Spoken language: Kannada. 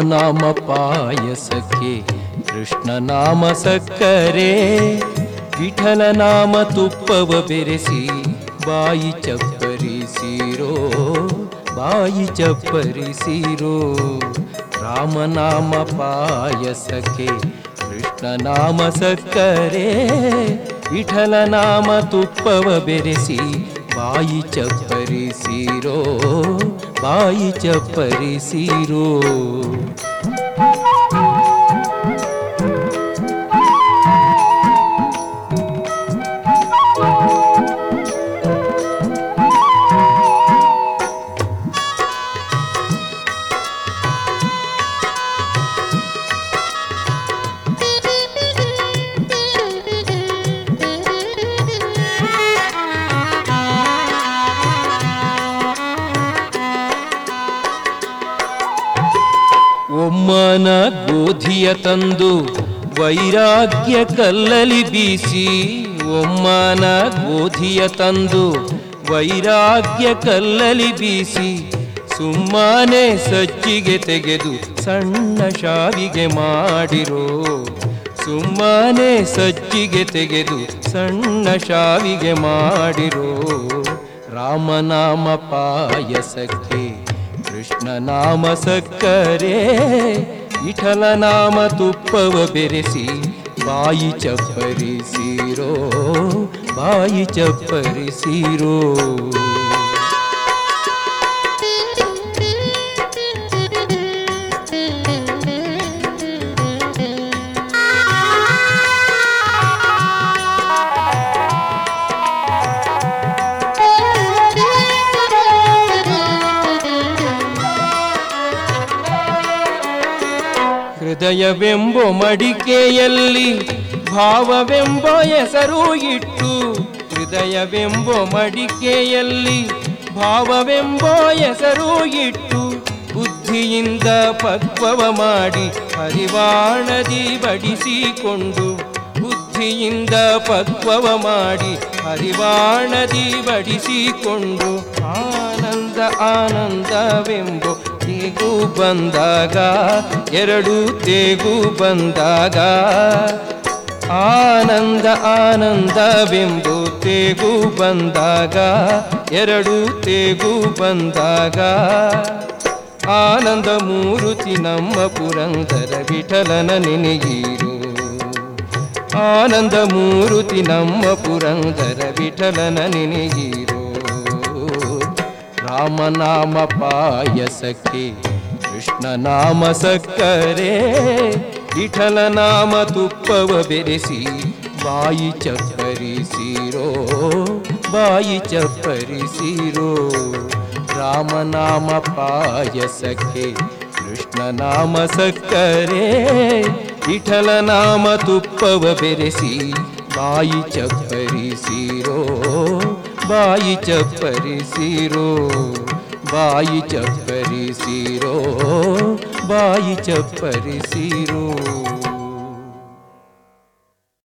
ರಾಮನಾಮ ಪಾಯಸಕ್ಕೆ ಕೃಷ್ಣನಾಮ ಸಕ್ಕರೆ ವಿಠಲ ನಾಮ ತುಪ್ಪವ ಬೆರೆಸಿ ಬಾಯಿ ಚಪ್ಪರಿಸಿರೋ ಬಾಯಿ ಚಪ್ಪರಿಸಿರೋ ರಾಮನಾಮ ಪಾಯಸಕ್ಕೆ ಕೃಷ್ಣನಾಮ ಸಕ್ಕರೆ ವಿಠಲ ನಾಮ ತುಪ್ಪವ ಬೆರೆಸಿ ಬಾಯಿ ಚಪ್ಪರಿಸಿರೋ ಬಾಯಿ ಚಪ್ಪರಿಸಿರೋ ಒಮ್ಮನ ಗೋಧಿಯ ತಂದು ವೈರಾಗ್ಯ ಕಲ್ಲಲಿ ಬೀಸಿ ಒಮ್ಮನ ಗೋಧಿಯ ತಂದು ವೈರಾಗ್ಯ ಕಲ್ಲಲಿ ಬೀಸಿ ಸುಮ್ಮನೆ ಸಜ್ಜಿಗೆ ತೆಗೆದು ಸಣ್ಣ ಶಾವಿಗೆ ಮಾಡಿರೋ ಸುಮ್ಮನೆ ಸಜ್ಜಿಗೆ ತೆಗೆದು ಸಣ್ಣ ಶಾವಿಗೆ ಮಾಡಿರೋ ರಾಮನಾಮ ಪಾಯಸಕ್ಕೆ ಕೃಷ್ಣ ನಾಮ ಸಕ್ಕರೆ ವಿಠಲ ನಾಮ ತುಪ್ಪವ ಬೆರೆಸಿ ಬಾಯಿ ಚಪ್ಪರಿಸಿರೋ ಬಾಯಿ ಚಪ್ಪರಿಸಿರೋ ಹೃದಯವೆಂಬೋ ಮಡಿಕೆಯಲ್ಲಿ ಭಾವವೆಂಬೋ ಹೆಸರು ಇಟ್ಟು ಹೃದಯವೆಂಬೋ ಮಡಿಕೆಯಲ್ಲಿ ಭಾವವೆಂಬೋ ಹೆಸರು ಇಟ್ಟು ಬುದ್ಧಿಯಿಂದ ಪಕ್ವವ ಮಾಡಿ ಹರಿವಾಣದಿ ಬಡಿಸಿಕೊಂಡು ಬುದ್ಧಿಯಿಂದ ಪಕ್ವವ ಮಾಡಿ ಹರಿವಾಣದಿ ಬಡಿಸಿಕೊಂಡು ಆನಂದ ಆನಂದವೆಂಬೋ ತೇಗು ಬಂದಾಗ ಎರಡು ತೇಗು ಬಂದಾಗ ಆನಂದ ಆನಂದವೆಂಬು ತೇಗು ಬಂದಾಗ ಎರಡು ತೇಗು ಬಂದಾಗ ಆನಂದ ಮೂರುತಿ ನಮ್ಮ ಪುರಂದರ ವಿಠಲನ ನೆನೆಗೀರು ಆನಂದ ಮೂರುತಿ ನಮ್ಮ ಪುರಂದರ ವಿಠಲನ ನೆನೆಗೀರು ರಾಮನಾಮ ಪಾಯಸಕ್ಕೆ ಕೃಷ್ಣ ನಾಮ ಸಕ್ಕರೆ ವಿಠಲ ನಾಮ ತುಪ್ಪವ ಬೆರೆಸಿ ಬಾಯಿ ಚಪ್ಪರಿಸಿರೋ ಬಾಯಿ ಚಪ್ಪರಿಸಿರೋ ರಾಮನಾಮ ಪಾಯಸಕ್ಕೆ ಕೃಷ್ಣ ನಾಮ ಸಕ್ಕರೆ ವಿಠಲ ನಾಮ ತುಪ್ಪವ ಬೆರೆಸಿ ಬಾಯಿ ಚಪ್ಪರಿಸಿರೋ ಬಾಯಿ ಚಪ್ಪರಿಸಿರೋ ಬಾಯಿ ಚಪ್ಪರಿಸಿರೋ ಬಾಯಿ ಚಪ್ಪರಿಸಿರೋ